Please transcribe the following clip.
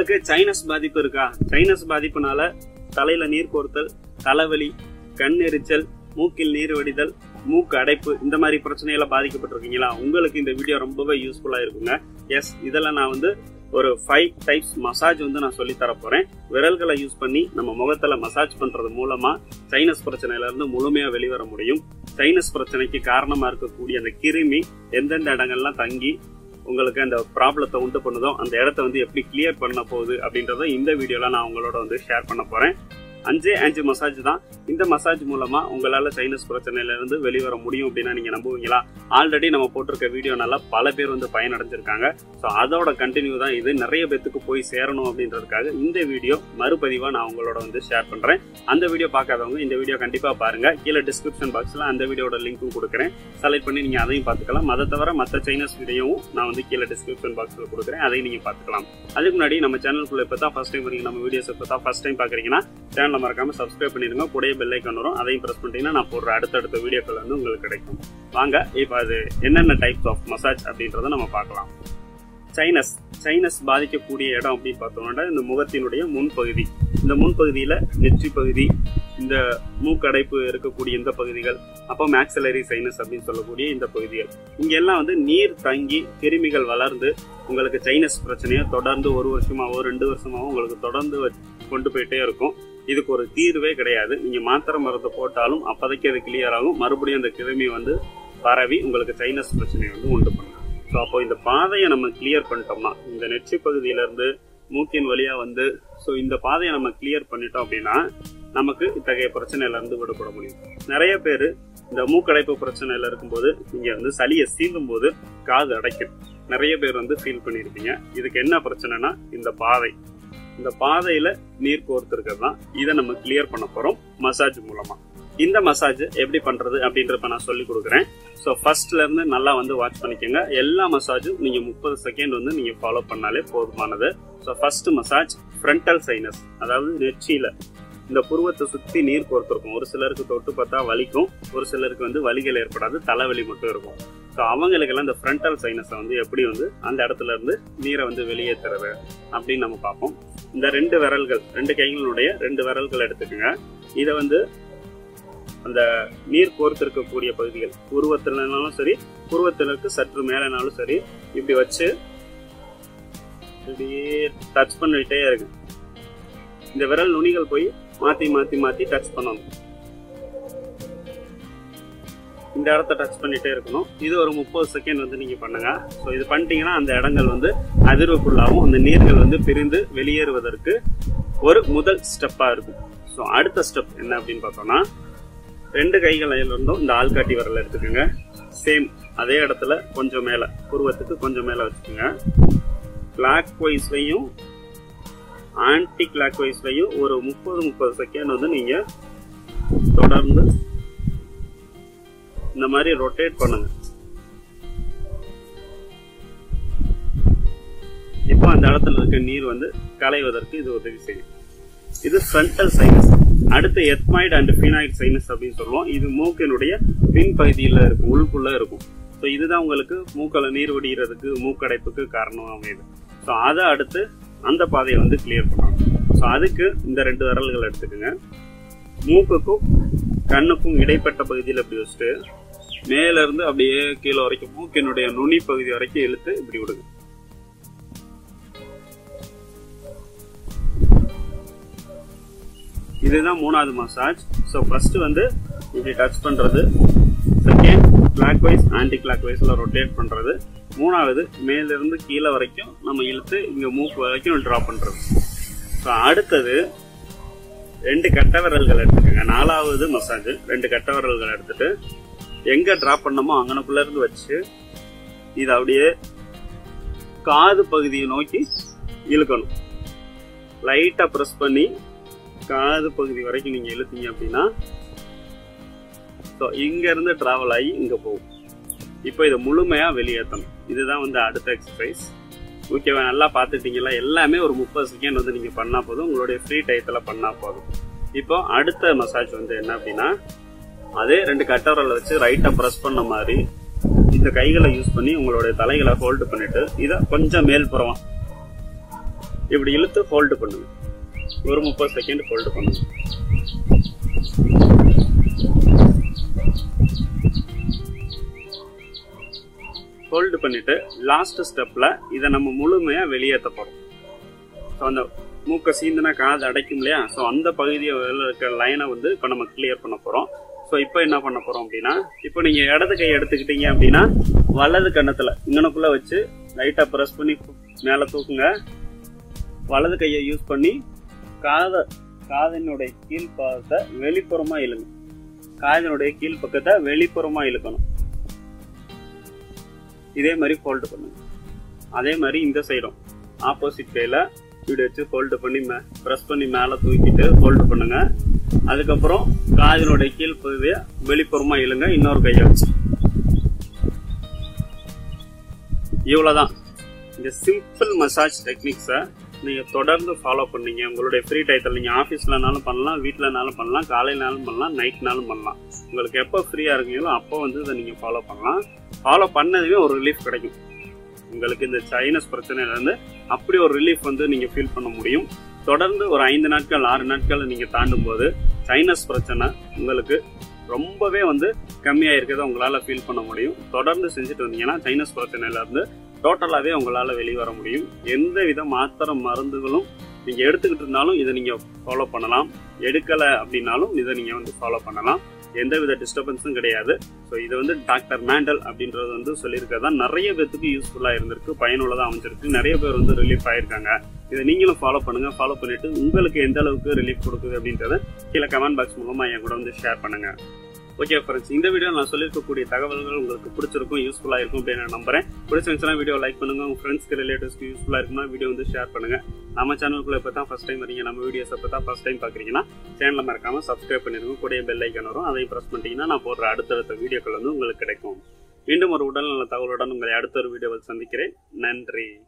உங்களுக்கு சைனஸ் பாதிப்பு இருக்கா சைனஸ் பாதிப்புனால தலையில நீர் கோர்த்தல் தலைவலி கண் எரிச்சல் மூக்கில் நீர் வடிதல் மூக்கு அடைப்பு இந்த மாதிரி பிரச்சனையில பாதிக்கப்பட்டிருக்கீங்களா உங்களுக்கு இந்த வீடியோ ரொம்பவே யூஸ்ஃபுல்லா இருக்குங்க எஸ் இதெல்லாம் நான் வந்து ஒரு ஃபைவ் டைப்ஸ் மசாஜ் வந்து நான் சொல்லி தர போறேன் விரல்களை யூஸ் பண்ணி நம்ம முகத்துல மசாஜ் பண்றது மூலமா சைனஸ் பிரச்சனையில இருந்து முழுமையா வெளிவர முடியும் சைனஸ் பிரச்சனைக்கு காரணமா இருக்கக்கூடிய அந்த கிருமி எந்தெந்த இடங்கள்லாம் தங்கி உங்களுக்கு அந்த ப்ராப்ளத்தை உண்டு பண்ணுதோ அந்த இடத்த வந்து எப்படி கிளியர் பண்ண போகுது அப்படின்றத இந்த வீடியோல நான் உங்களோட வந்து ஷேர் பண்ண போறேன் அஞ்சே அஞ்சு மசாஜ் தான் இந்த மசாஜ் மூலமா உங்களால சைனஸ் பிரச்சனையில இருந்து வெளிவர முடியும் அப்படின்னா நீங்க நம்புவீங்களா ஆல்ரெடி நம்ம போட்டிருக்க வீடியோனால பல பேர் வந்து பயனடைஞ்சிருக்காங்க ஸோ அதோட கண்டினியூ தான் இது நிறைய பேத்துக்கு போய் சேரணும் அப்படின்றதுக்காக இந்த வீடியோ மறுபதிவா நான் உங்களோட வந்து ஷேர் பண்றேன் அந்த வீடியோ பார்க்காதவங்க இந்த வீடியோ கண்டிப்பா பாருங்க கீழே டிஸ்கிரிப்ஷன் பாக்ஸ்ல அந்த வீடியோட லிங்க்கும் கொடுக்குறேன் செலக்ட் பண்ணி நீங்க அதையும் பார்த்துக்கலாம் அதை தவிர மற்ற சைனஸ் வீடியோவும் நான் வந்து கீழே டிஸ்கிரிப்ஷன் பாக்ஸ்ல கொடுக்குறேன் அதையும் நீங்க பார்த்துக்கலாம் அதுக்கு முன்னாடி நம்ம சேனலுக்குள்ள இப்போ தான் ஃபர்ஸ்ட் டைம் வரீங்க நம்ம வீடியோஸ் இப்போ தான் ஃபர்ஸ்ட் டைம் பாக்குறீங்கன்னா சேனலை மறக்காம சப்ஸ்கிரைப் பண்ணிடுங்க கூடயே பெல் ஐக்கான் வரும் அதையும் பிரஸ் பண்ணிட்டீங்கன்னா நான் போடுற அடுத்தடுத்த வீடியோக்கள் வந்து உங்களுக்கு கிடைக்கும் வாங்க இப்போ அது என்னென்ன டைப்ஸ் ஆஃப் மசாஜ் அப்படின்றத நம்ம பார்க்கலாம் சைனஸ் சைனஸ் பாதிக்கக்கூடிய இடம் அப்படின்னு பார்த்தோம்னா இந்த முகத்தினுடைய முன்பகுதி இந்த முன்பகுதியில நெற்றி பகுதி இந்த மூக்கடைப்பு இருக்கக்கூடிய இந்த பகுதிகள் அப்போ மேக்ஸலரி சைனஸ் அப்படின்னு சொல்லக்கூடிய இந்த பகுதிகள் இங்க எல்லாம் வந்து நீர் தங்கி கிருமிகள் வளர்ந்து உங்களுக்கு சைனஸ் பிரச்சனையை தொடர்ந்து ஒரு வருஷமாவோ ரெண்டு வருஷமாவோ உங்களுக்கு தொடர்ந்து வ- கொண்டு போயிட்டே இருக்கும் இதுக்கு ஒரு தீர்வே கிடையாது நீங்க மாத்திரை மருந்து போட்டாலும் அப்போதைக்கு அது கிளியர் ஆகும் மறுபடியும் அந்த கிருமி வந்து பரவி உங்களுக்கு சைனஸ் பிரச்சனையை வந்து உண்டு பண்ணும் ஸோ அப்போ இந்த பாதையை நம்ம கிளியர் பண்ணிட்டோம்னா இந்த நெற்றி பகுதியில இருந்து மூக்கின் வழியா வந்து ஸோ இந்த பாதையை நம்ம கிளியர் பண்ணிட்டோம் அப்படின்னா நமக்கு இத்தகைய பிரச்சனையில இருந்து விடுபட முடியும் நிறைய பேர் இந்த மூக்கடைப்பு பிரச்சனையில இருக்கும்போது நீங்க வந்து சளியை சீந்தும் போது காது அடைக்கும் நிறைய பேர் வந்து ஃபீல் பண்ணியிருப்பீங்க இதுக்கு என்ன பிரச்சனைனா இந்த பாதை இந்த பாதையில நீர் கோர்த்துருக்கிறது தான் இதை நம்ம கிளியர் பண்ண போறோம் மசாஜ் மூலமா இந்த மசாஜ் எப்படி பண்றது அப்படின்றத நான் சொல்லி கொடுக்குறேன் ஸோ ஃபர்ஸ்ட்ல இருந்து நல்லா வந்து வாட்ச் பண்ணிக்கோங்க எல்லா மசாஜும் நீங்க முப்பது செகண்ட் வந்து நீங்க ஃபாலோ பண்ணாலே போதுமானது so first massage frontal sinus அதாவது நெற்றியில இந்த புருவத்தை சுத்தி நீர் கோர்த்திருக்கும் ஒரு சிலருக்கு தொட்டு பார்த்தா வலிக்கும் ஒரு சிலருக்கு வந்து வலிகள் ஏற்படாது தலைவலி மட்டும் இருக்கும் ஸோ அவங்களுக்கெல்லாம் இந்த ஃப்ரண்டல் சைனஸை வந்து எப்படி வந்து அந்த இடத்துல இருந்து நீரை வந்து வெளியேற்றுறது அப்படின்னு நம்ம பார்ப்போம் இந்த ரெண்டு விரல்கள் ரெண்டு கைகளுடைய ரெண்டு விரல்கள் எடுத்துக்கோங்க இதை வந்து அந்த நீர் கோர்த்திருக்கக்கூடிய பகுதிகள் புருவத்திலனாலும் சரி புருவத்திற்கு சற்று மேலனாலும் சரி இப்படி வச்சு இப்படியே டச் பண்ணிட்டே இருக்கு இந்த விரல் நுனிகள் போய் மாத்தி மாத்தி மாத்தி டச் பண்ணணும் இந்த இடத்த டச் பண்ணிட்டே இருக்கணும் இது ஒரு முப்பது செகண்ட் வந்து நீங்க பண்ணுங்க ஸோ இது பண்ணிட்டீங்கன்னா அந்த இடங்கள் வந்து அதிர்வுக்குள்ளாகும் அந்த நீர்கள் வந்து பிரிந்து வெளியேறுவதற்கு ஒரு முதல் ஸ்டெப்பா இருக்கும் ஸோ அடுத்த ஸ்டெப் என்ன அப்படின்னு பார்த்தோம்னா ரெண்டு கைகள் இருந்தும் இந்த ஆள்காட்டி விரல் எடுத்துக்கோங்க சேம் அதே இடத்துல கொஞ்சம் மேல புருவத்துக்கு கொஞ்சம் மேல வச்சுக்கோங்க கிளாக் வைஸ்லையும் ஆன்டி கிளாக் வைஸ்லையும் ஒரு முப்பது முப்பது செகண்ட் வந்து நீங்க தொடர்ந்து இந்த மாதிரி ரொட்டேட் பண்ணுங்க இப்போ அந்த இடத்துல இருக்க நீர் வந்து களைவதற்கு இது உதவி செய்யும் இது ஃப்ரண்டல் சைனஸ் அடுத்து எத்மாய்டு அண்ட் ஃபினாய்டு சைனஸ் அப்படின்னு சொல்லுவோம் இது மூக்கினுடைய பின் பகுதியில் இருக்கும் உள்குள்ள இருக்கும் ஸோ இதுதான் உங்களுக்கு மூக்கில் நீர் வடிகிறதுக்கு மூக்கடைப்புக்கு காரணம் அமையுது ஸோ அதை அடுத்து அந்த பாதையை வந்து கிளியர் பண்ணணும் ஸோ அதுக்கு இந்த ரெண்டு விரல்கள் எடுத்துக்கோங்க மூக்குக்கும் கண்ணுக்கும் இடைப்பட்ட பகுதியில் இப்படி வச்சுட்டு மேல இருந்து அப்படியே கீழே வரைக்கும் மூக்கினுடைய நுனி பகுதி வரைக்கும் இழுத்து இப்படி விடுங்க இதுதான் மூணாவது மசாஜ் ஸோ ஃபர்ஸ்ட் வந்து இப்படி டச் பண்றது second clockwise anti clock வைஸ்ல ரொட்டேட் பண்றது மூணாவது மேல இருந்து கீழே வரைக்கும் நம்ம இழுத்து இங்க மூக்கு வரைக்கும் டிராப் பண்றது ஸோ அடுத்தது ரெண்டு கட்ட விரல்கள் எடுத்துக்கோங்க நாலாவது மசாஜ் ரெண்டு கட்ட விரல்கள் எடுத்துட்டு எங்க டிராப் பண்ணமோ அங்கனக்குள்ள இருந்து வச்சு இது அப்படியே காது பகுதியை நோக்கி இழுக்கணும் லைட்டா ப்ரெஸ் பண்ணி காது பகுதி வரைக்கும் நீங்க இழுத்தீங்க அப்படின்னா ஸோ இங்க இருந்து டிராவல் ஆகி இங்க போகும் இப்போ இதை முழுமையா வெளியேற்றணும் இதுதான் வந்து அடுத்த எக்ஸசைஸ் ஓகேவா நல்லா பார்த்துட்டீங்களா எல்லாமே ஒரு முப்பது செகண்ட் வந்து நீங்க பண்ணா போதும் உங்களுடைய ஃப்ரீ டயத்துல பண்ணா போதும் இப்போ அடுத்த மசாஜ் வந்து என்ன அப்படின்னா அதே ரெண்டு கட்டவரல வச்சு ரைட்டா ப்ரெஸ் பண்ண மாதிரி இந்த கைகளை யூஸ் பண்ணி உங்களுடைய தலைகளை ஹோல்டு பண்ணிட்டு இதை கொஞ்சம் மேல்புறமா இப்படி இழுத்து ஹோல்டு பண்ணுங்க ஒரு முப்பது செகண்ட் ஹோல்டு பண்ணுங்க ஹோல்டு பண்ணிட்டு லாஸ்ட் ஸ்டெப்ல இதை நம்ம முழுமையா வெளியேற்ற போறோம் ஸோ அந்த மூக்கை சீந்துனா காது அடைக்கும் இல்லையா ஸோ அந்த பகுதியை இருக்க லைனை வந்து இப்போ நம்ம கிளியர் பண்ண போறோம் ஸோ இப்போ என்ன பண்ண போறோம் அப்படின்னா இப்போ நீங்க இடது கை எடுத்துக்கிட்டீங்க அப்படின்னா வலது கன்னத்துல இங்கனக்குள்ள வச்சு லைட்டா ப்ரெஸ் பண்ணி மேலே தூக்குங்க வலது கையை யூஸ் பண்ணி காத காதினுடைய கீழ்ப்பாகத்தை வெளிப்புறமா இழுங்க காதினுடைய கீழ் பக்கத்தை வெளிப்புறமா இழுக்கணும் இதே மாதிரி ஃபோல்டு பண்ணுங்க அதே மாதிரி இந்த சைடும் ஆப்போசிட் கையில இப்படி வச்சு ஃபோல்டு பண்ணி ப்ரெஸ் பண்ணி மேலே தூக்கிட்டு ஃபோல்டு பண்ணுங்க அதுக்கப்புறம் காதினுடைய கீழ் பகுதியை வெளிப்புறமா இழுங்க இன்னொரு கையை வச்சு இவ்வளவுதான் இந்த சிம்பிள் மசாஜ் டெக்னிக்ஸை நீங்க தொடர்ந்து ஃபாலோ பண்ணீங்க உங்களுடைய ஃப்ரீ டயத்தில் நீங்க ஆஃபீஸ்லனாலும் பண்ணலாம் வீட்டிலனாலும் பண்ணலாம் காலையினாலும் பண்ணலாம் நைட்னாலும் பண்ணலாம் உங்களுக்கு எப்போ ஃப்ரீயா இருக்கீங்களோ அப்போ வந்து இதை நீங்க ஃபாலோ பண்ணலாம் ஃபாலோ பண்ணதுமே ஒரு ரிலீஃப் கிடைக்கும் உங்களுக்கு இந்த சைனஸ் பிரச்சனையில இருந்து அப்படி ஒரு ரிலீஃப் வந்து நீங்க ஃபீல் பண்ண முடியும் தொடர்ந்து ஒரு ஐந்து நாட்கள் ஆறு நாட்கள் நீங்க தாண்டும் போது சைனஸ் பிரச்சனை உங்களுக்கு ரொம்பவே வந்து கம்மியா இருக்கிறத உங்களால ஃபீல் பண்ண முடியும் தொடர்ந்து செஞ்சுட்டு வந்தீங்கன்னா சைனஸ் பிரச்சனையில இருந்து டோட்டலாவே உங்களால வெளியே வர முடியும் எந்த வித மாத்திரை மருந்துகளும் நீங்க எடுத்துக்கிட்டு இருந்தாலும் இதை நீங்க ஃபாலோ பண்ணலாம் எடுக்கல அப்படின்னாலும் இதை நீங்க வந்து ஃபாலோ பண்ணலாம் எந்த வித டிஸ்டர்பன்ஸும் கிடையாது ஸோ இது வந்து டாக்டர் மேண்டல் அப்படின்றது வந்து சொல்லியிருக்கதா நிறைய பேத்துக்கு யூஸ்ஃபுல்லா இருந்திருக்கு பயனுள்ளதா அமைஞ்சிருக்கு நிறைய பேர் வந்து ரிலீஃப் ஆயிருக்காங்க இதை நீங்களும் ஃபாலோ பண்ணுங்க ஃபாலோ பண்ணிட்டு உங்களுக்கு எந்த அளவுக்கு ரிலீஃப் கொடுக்குது அப்படின்றத கீழே கமெண்ட் பாக்ஸ் மூலமா என் கூட வந்து ஷேர் பண்ணுங்க ஓகே ஃப்ரெண்ட்ஸ் இந்த வீடியோ நான் சொல்லியிருக்கக்கூடிய தகவல்கள் உங்களுக்கு பிடிச்சிருக்கும் யூஸ்ஃபுல்லாக இருக்கும் அப்படின்னு நான் நம்புறேன் பிடிச்சிருந்துச்சுன்னா வீடியோ லைக் பண்ணுங்க உங்க ஃப்ரெண்ட்ஸ்க்கு ரிலேட்டிவ்ஸ்க்கு யூஸ்ஃபுல்லாக இருக்குன்னா வீடியோ வந்து ஷேர் பண்ணுங்க நம்ம சேனலுக்குள்ள இப்போ தான் ஃபஸ்ட் டைம் வரீங்க நம்ம வீடியோஸ் இப்போ தான் ஃபஸ்ட் டைம் பார்க்குறீங்கன்னா சேனலை மறக்காம சப்ஸ்கிரைப் பண்ணிருங்க கூடிய பெல் ஐக்கன் வரும் அதையும் ப்ரெஸ் பண்ணிட்டீங்கன்னா நான் போடுற அடுத்தடுத்த வீடியோக்கள் வந்து உங்களுக்கு கிடைக்கும் மீண்டும் ஒரு உடல்நல தகவலுடன் உங்களை அடுத்த ஒரு வீடியோவில் சந்திக்கிறேன் நன்றி